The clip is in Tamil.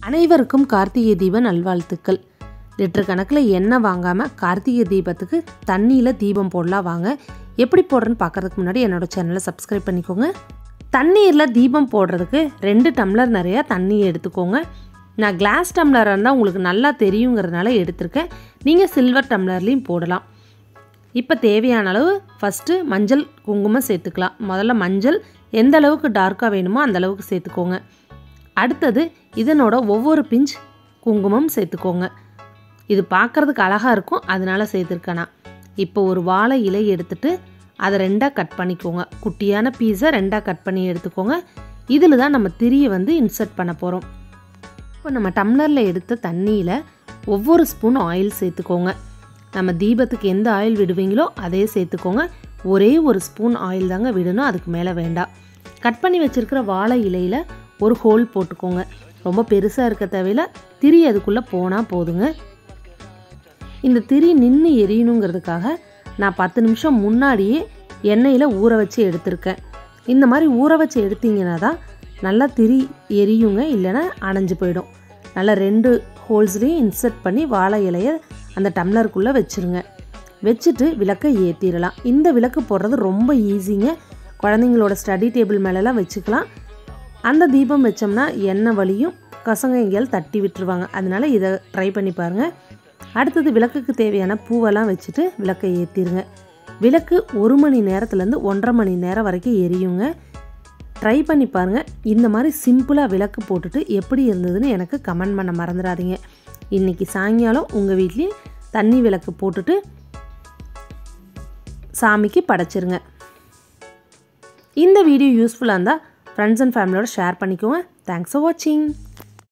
அனைவருக்கும் கார்த்திகை தீப நல்வாழ்த்துக்கள் லிட்டர் கணக்கில் எண்ணெய் வாங்காமல் கார்த்திகை தீபத்துக்கு தண்ணியில் தீபம் போடலாம் வாங்க எப்படி போடுறேன்னு பார்க்கறதுக்கு முன்னாடி என்னோட சேனலை சப்ஸ்கிரைப் பண்ணிக்கோங்க தண்ணீரில் தீபம் போடுறதுக்கு ரெண்டு டம்ளர் நிறையா தண்ணி எடுத்துக்கோங்க நான் கிளாஸ் டம்ளராக இருந்தால் உங்களுக்கு நல்லா தெரியுங்கிறதுனால எடுத்திருக்கேன் நீங்கள் சில்வர் டம்ளர்லேயும் போடலாம் இப்போ தேவையான அளவு ஃபஸ்ட்டு மஞ்சள் குங்குமம் சேர்த்துக்கலாம் முதல்ல மஞ்சள் எந்த அளவுக்கு டார்க்காக வேணுமோ அந்த அளவுக்கு சேர்த்துக்கோங்க அடுத்தது இதனோட ஒவ்வொரு பிஞ்ச் குங்குமம் சேர்த்துக்கோங்க இது பார்க்குறதுக்கு அழகாக இருக்கும் அதனால சேர்த்துருக்கேன் நான் இப்போ ஒரு வாழை இலை எடுத்துட்டு அதை ரெண்டாக கட் பண்ணிக்கோங்க குட்டியான பீஸை ரெண்டாக கட் பண்ணி எடுத்துக்கோங்க இதில் தான் நம்ம திரியை வந்து இன்சர்ட் பண்ண போகிறோம் இப்போ நம்ம டம்ளரில் எடுத்த தண்ணியில் ஒவ்வொரு ஸ்பூன் ஆயில் சேர்த்துக்கோங்க நம்ம தீபத்துக்கு எந்த ஆயில் விடுவீங்களோ அதே சேர்த்துக்கோங்க ஒரே ஒரு ஸ்பூன் ஆயில் தாங்க விடணும் அதுக்கு மேலே வேண்டாம் கட் பண்ணி வச்சுருக்கிற வாழை இலையில் ஒரு ஹோல் போட்டுக்கோங்க ரொம்ப பெருசாக இருக்க தேவையில்ல திரி அதுக்குள்ளே போனால் போதுங்க இந்த திரி நின்று எரியணுங்கிறதுக்காக நான் பத்து நிமிஷம் முன்னாடியே எண்ணெயில் ஊற வச்சு எடுத்திருக்கேன் இந்த மாதிரி ஊற வச்சு எடுத்தீங்கன்னா தான் நல்லா திரி எரியுங்க இல்லைன்னா அணைஞ்சு போயிடும் நல்லா ரெண்டு ஹோல்ஸ்லேயும் இன்சர்ட் பண்ணி வாழை இலையை அந்த டம்ளருக்குள்ளே வச்சுருங்க வச்சுட்டு விளக்கை ஏற்றிடலாம் இந்த விளக்கு போடுறது ரொம்ப ஈஸிங்க குழந்தைங்களோட ஸ்டடி டேபிள் மேலெலாம் வச்சுக்கலாம் அந்த தீபம் வச்சோம்னா எண்ணெய் வலியும் கசங்க எங்கேயாவது தட்டி விட்டுருவாங்க அதனால இதை ட்ரை பண்ணி பாருங்கள் அடுத்தது விளக்குக்கு தேவையான பூவெல்லாம் வச்சுட்டு விளக்கை ஏற்றிடுங்க விளக்கு ஒரு மணி நேரத்துலேருந்து ஒன்றரை மணி நேரம் வரைக்கும் எரியுங்க ட்ரை பண்ணி பாருங்கள் இந்த மாதிரி சிம்பிளாக விளக்கு போட்டுட்டு எப்படி இருந்ததுன்னு எனக்கு கமெண்ட் பண்ண மறந்துடாதீங்க இன்றைக்கி சாயங்காலம் உங்கள் வீட்லேயும் தண்ணி விளக்கு போட்டுட்டு சாமிக்கு படைச்சிருங்க இந்த வீடியோ யூஸ்ஃபுல்லாக இருந்தால் ஃப்ரெண்ட்ஸ் அண்ட் ஃபேமிலியோட ஷேர் பண்ணிக்கோங்க தேங்க்ஸ் ஃபார் வாட்சிங்